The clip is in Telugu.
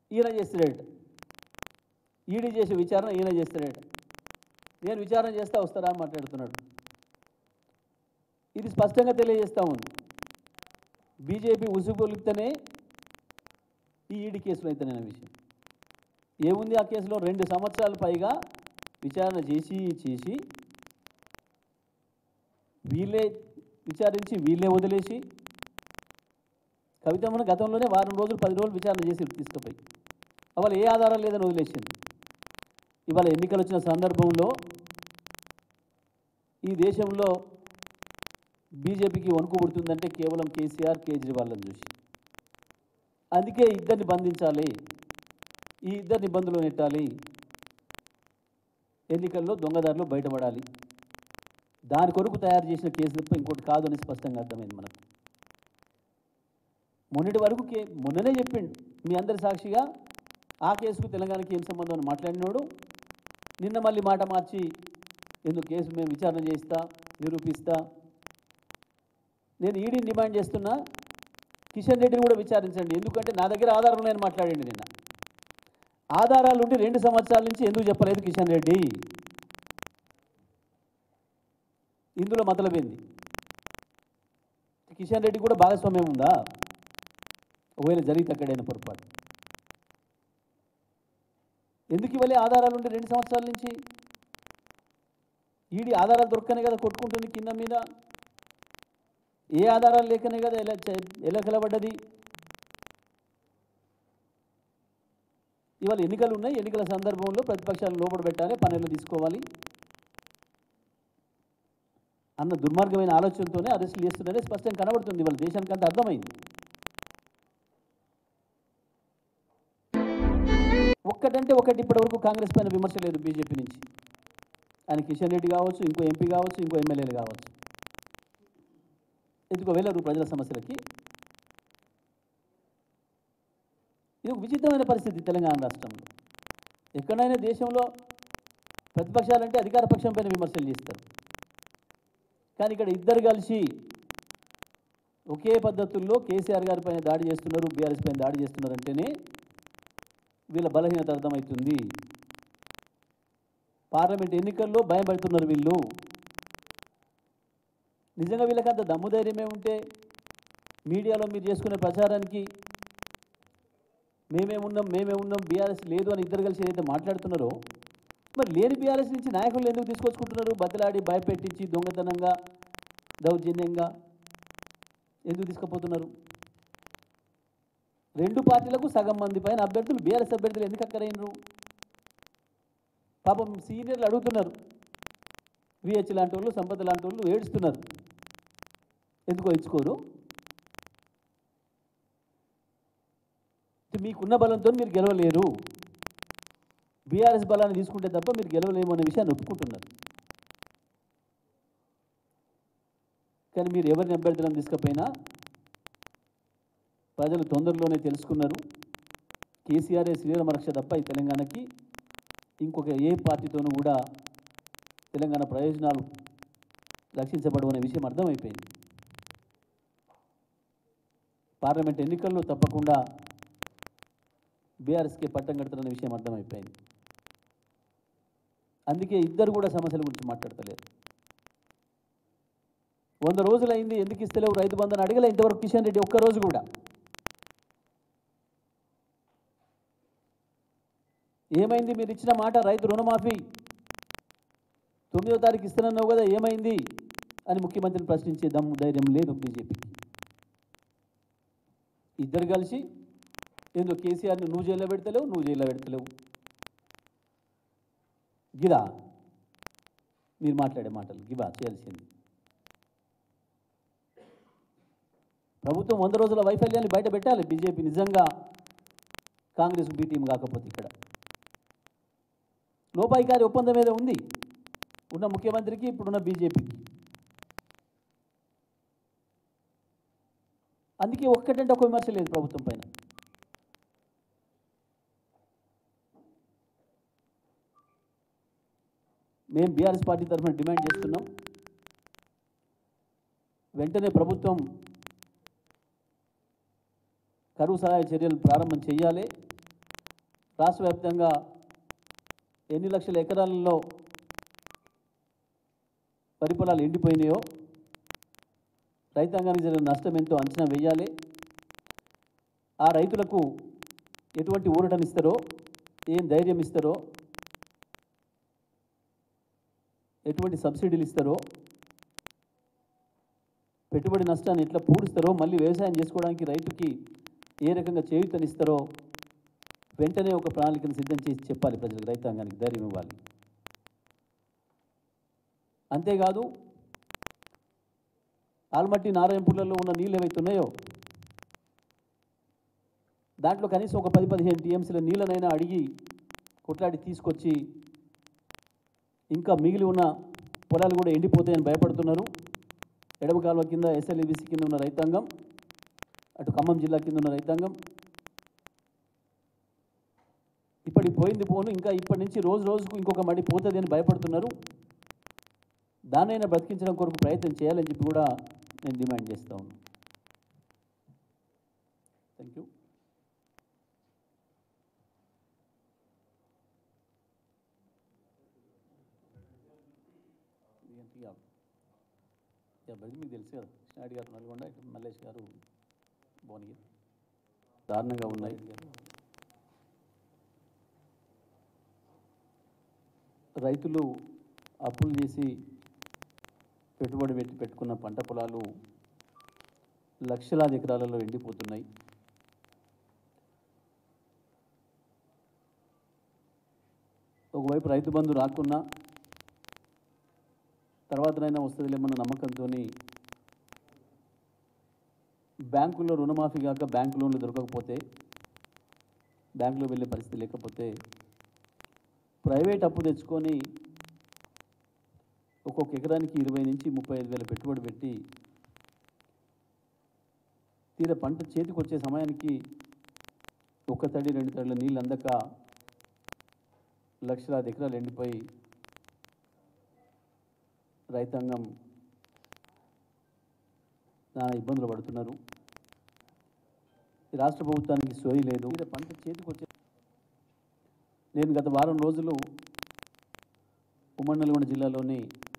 ఈయన చేస్తాడట ఈడీ చేసే విచారణ ఈయన చేస్తాడట నేను విచారణ చేస్తా వస్తారా అని మాట్లాడుతున్నాడు ఇది స్పష్టంగా తెలియజేస్తా ఉంది బీజేపీ ఉసుగొలిస్తేనే ఈ ఈడీ కేసులో అయితేనే విషయం ఏముంది ఆ కేసులో రెండు సంవత్సరాల పైగా విచారణ చేసి చేసి వీళ్ళే విచారించి వీళ్ళే వదిలేసి కవితమ్మను గతంలోనే వారం రోజులు పది రోజులు విచారణ చేసి తీసుకుపోయి అవాళ ఏ ఆధారం లేదని వదిలేసింది ఇవాళ ఎన్నికలు వచ్చిన సందర్భంలో ఈ దేశంలో బీజేపీకి వణుకు పుడుతుందంటే కేవలం కేసీఆర్ కేజ్రీవాల్ని చూసి అందుకే ఇద్దరిని బంధించాలి ఈ ఇద్దరు నిబంధనలు నెట్టాలి ఎన్నికల్లో దొంగదారులు బయటపడాలి దాని కొరకు తయారు చేసిన కేసు తప్ప ఇంకోటి కాదు అని స్పష్టంగా అర్థమైంది మనకు మొన్నటి వరకు కే మొన్ననే చెప్పిండు మీ అందరి సాక్షిగా ఆ కేసుకు తెలంగాణకి ఏం సంబంధం అని మాట్లాడినోడు నిన్న మళ్ళీ మాట మార్చి ఎందుకు కేసు మేము విచారణ చేయిస్తా నిరూపిస్తా నేను ఈడీని డిమాండ్ చేస్తున్నా కిషన్ రెడ్డిని కూడా విచారించండి ఎందుకంటే నా దగ్గర ఆధారం లేని మాట్లాడండి నిన్న ఆధారాలు ఉండి రెండు సంవత్సరాల నుంచి ఎందుకు చెప్పలేదు కిషన్ రెడ్డి ఇందులో మతలబింది కిషన్ రెడ్డి కూడా భాగస్వామ్యం ఉందా ఒకవేళ జరిగితే అక్కడైన పొరపాటు ఎందుకు ఇవ్వలే ఆధారాలు ఉండి రెండు సంవత్సరాల నుంచి ఈడి ఆధారాలు దొరకనే కదా కొట్టుకుంటుంది కింద మీద ఏ ఆధారాలు లేకనే కదా ఎలా చే- ఎలా కలబడ్డది ఇవాళ ఎన్నికలు ఉన్నాయి ఎన్నికల సందర్భంలో ప్రతిపక్షాలు లోపల పెట్టాలి పనులు తీసుకోవాలి అన్న దుర్మార్గమైన ఆలోచనతోనే అరెస్టులు చేస్తున్నారని స్పష్టంగా కనబడుతుంది ఇవాళ దేశానికి అంత అర్థమైంది ఒక్కటంటే ఒకటి ఇప్పటివరకు కాంగ్రెస్ పైన విమర్శ లేదు బీజేపీ నుంచి ఆయన కిషన్ రెడ్డి కావచ్చు ఇంకో ఎంపీ కావచ్చు ఇంకో ఎమ్మెల్యేలు కావచ్చు ఎందుకో వెళ్ళరు ప్రజల సమస్యలకి ఇది ఒక విచిత్రమైన పరిస్థితి తెలంగాణ రాష్ట్రంలో ఎక్కడైనా దేశంలో ప్రతిపక్షాలంటే అధికార పక్షం పైన విమర్శలు చేస్తారు కానీ ఇక్కడ ఇద్దరు కలిసి ఒకే పద్ధతుల్లో కేసీఆర్ గారి పైన దాడి చేస్తున్నారు బీఆర్ఎస్ పైన దాడి చేస్తున్నారు అంటేనే వీళ్ళ బలహీనత అర్థమవుతుంది పార్లమెంట్ ఎన్నికల్లో భయం పెడుతున్నారు వీళ్ళు నిజంగా వీళ్ళకంత దమ్ము ధైర్యమే ఉంటే మీడియాలో మీరు చేసుకునే ప్రచారానికి మేమే ఉన్నాం మేమే ఉన్నాం బీఆర్ఎస్ లేదు అని ఇద్దరు కలిసి ఏదైతే మాట్లాడుతున్నారో మరి లేని బీఆర్ఎస్ నుంచి నాయకులు ఎందుకు తీసుకొచ్చుకుంటున్నారు బతిలాడి భయపెట్టించి దొంగతనంగా దౌర్జన్యంగా ఎందుకు తీసుకుపోతున్నారు రెండు పార్టీలకు సగం మంది పైన అభ్యర్థులు బీఆర్ఎస్ అభ్యర్థులు ఎందుకు అక్కరైనరు పాపం సీనియర్లు అడుగుతున్నారు విహెచ్ లాంటి వాళ్ళు సంపద లాంటి వాళ్ళు ఏడుస్తున్నారు ఎందుకో ఇచ్చుకోరు మీకున్న బలంతో మీరు గెలవలేరు బీఆర్ఎస్ బలాన్ని తీసుకుంటే తప్ప మీరు గెలవలేము అనే విషయాన్ని ఒప్పుకుంటున్నారు కానీ మీరు ఎవరిని అభ్యర్థులను తీసుకపోయినా ప్రజలు తొందరలోనే తెలుసుకున్నారు కేసీఆర్ఏ శ్రీరామ రక్ష తప్ప ఈ తెలంగాణకి ఇంకొక ఏ పార్టీతోనూ కూడా తెలంగాణ ప్రయోజనాలు రక్షించబడవు అనే విషయం అర్థమైపోయింది పార్లమెంట్ ఎన్నికల్లో తప్పకుండా బీఆర్ఎస్కి పట్టం కడుతున్న విషయం అర్థమైపోయింది అందుకే ఇద్దరు కూడా సమస్యల గురించి మాట్లాడతలేరు వంద రోజులైంది ఎందుకు ఇస్తలేవు రైతు బంధుని అడగలే ఇంతవరకు కిషన్ రెడ్డి ఒక్క రోజు కూడా ఏమైంది మీరు ఇచ్చిన మాట రైతు రుణమాఫీ తొమ్మిదో తారీఖు ఇస్తానన్నావు కదా ఏమైంది అని ముఖ్యమంత్రిని ప్రశ్నించే దమ్ము ధైర్యం లేదు బీజేపీకి ఇద్దరు కలిసి ఏందో కేసీఆర్ని నువ్వు జైల్లో పెడతలేవు నువ్వు జైల్లో పెడతలేవు గిదా మీరు మాట్లాడే మాటలు గివా చేయాల్సింది ప్రభుత్వం వంద రోజుల వైఫల్యాన్ని బయట పెట్టాలి బీజేపీ నిజంగా కాంగ్రెస్ బీ టీం కాకపోతే ఇక్కడ లోపాయికారి ఒప్పందం మీద ఉంది ఉన్న ముఖ్యమంత్రికి ఇప్పుడున్న బీజేపీకి అందుకే ఒక్కటంటే ఒక విమర్శ లేదు ప్రభుత్వం పైన మేము బీఆర్ఎస్ పార్టీ తరఫున డిమాండ్ చేస్తున్నాం వెంటనే ప్రభుత్వం కరువు సహాయ చర్యలు ప్రారంభం చేయాలి రాష్ట్ర వ్యాప్తంగా ఎన్ని లక్షల ఎకరాలలో వరి పొలాలు ఎండిపోయినాయో రైతాంగానికి జరిగిన నష్టం ఎంతో అంచనా వేయాలి ఆ రైతులకు ఎటువంటి ఊరటనిస్తారో ఏం ధైర్యం ఇస్తారో ఎటువంటి సబ్సిడీలు ఇస్తారో పెట్టుబడి నష్టాన్ని ఎట్లా పూడుస్తారో మళ్ళీ వ్యవసాయం చేసుకోవడానికి రైతుకి ఏ రకంగా చేయూతనిస్తారో వెంటనే ఒక ప్రణాళికను సిద్ధం చేసి చెప్పాలి ప్రజలకు రైతాంగానికి ధైర్యం ఇవ్వాలి అంతేకాదు ఆల్మట్టి నారాయణపూర్లలో ఉన్న నీళ్ళు ఏవైతే ఉన్నాయో దాంట్లో కనీసం ఒక పది పదిహేను టీఎంసీల నీళ్ళనైనా అడిగి కొట్లాడి తీసుకొచ్చి ఇంకా మిగిలి ఉన్న పొలాలు కూడా ఎండిపోతాయని భయపడుతున్నారు ఎడమ కాలువ కింద ఎస్ఎల్ఈబిసి కింద ఉన్న రైతాంగం అటు ఖమ్మం జిల్లా కింద ఉన్న రైతాంగం ఇప్పటి పోయింది పోను ఇంకా ఇప్పటి నుంచి రోజు రోజుకు ఇంకొక మడి పోతుంది అని భయపడుతున్నారు దానైనా బ్రతికించడం కొరకు ప్రయత్నం చేయాలని చెప్పి కూడా నేను డిమాండ్ చేస్తా ఉన్నాను థ్యాంక్ యూ బది మీకు తెలుసు కదా కృష్ణారెడ్డి గారు నల్గొండ ఇటు మల్లేష్ గారు భువనగిరి దారుణంగా ఉన్నాయి రైతులు అప్పులు చేసి పెట్టుబడి పెట్టి పెట్టుకున్న పంట పొలాలు లక్షలాది ఎకరాలలో ఎండిపోతున్నాయి ఒకవైపు రైతు బంధు రాకున్నా తర్వాతనైనా వస్తుందిలేమన్న నమ్మకంతో బ్యాంకుల్లో రుణమాఫీ కాక బ్యాంకు లోన్లు దొరకకపోతే బ్యాంకులో వెళ్ళే పరిస్థితి లేకపోతే ప్రైవేట్ అప్పు తెచ్చుకొని ఒక్కొక్క ఎకరానికి ఇరవై నుంచి ముప్పై ఐదు వేల పెట్టుబడి పెట్టి తీర పంట చేతికి వచ్చే సమయానికి ఒక తడి రెండు తడిల నీళ్ళు అందక లక్షలాది ఎకరాలు ఎండిపోయి రైతాంగం నానా ఇబ్బందులు పడుతున్నారు ఈ రాష్ట్ర ప్రభుత్వానికి సోయి లేదు తీర పంట చేతికి వచ్చే నేను గత వారం రోజులు ఉమ్మడి నల్గొండ జిల్లాలోని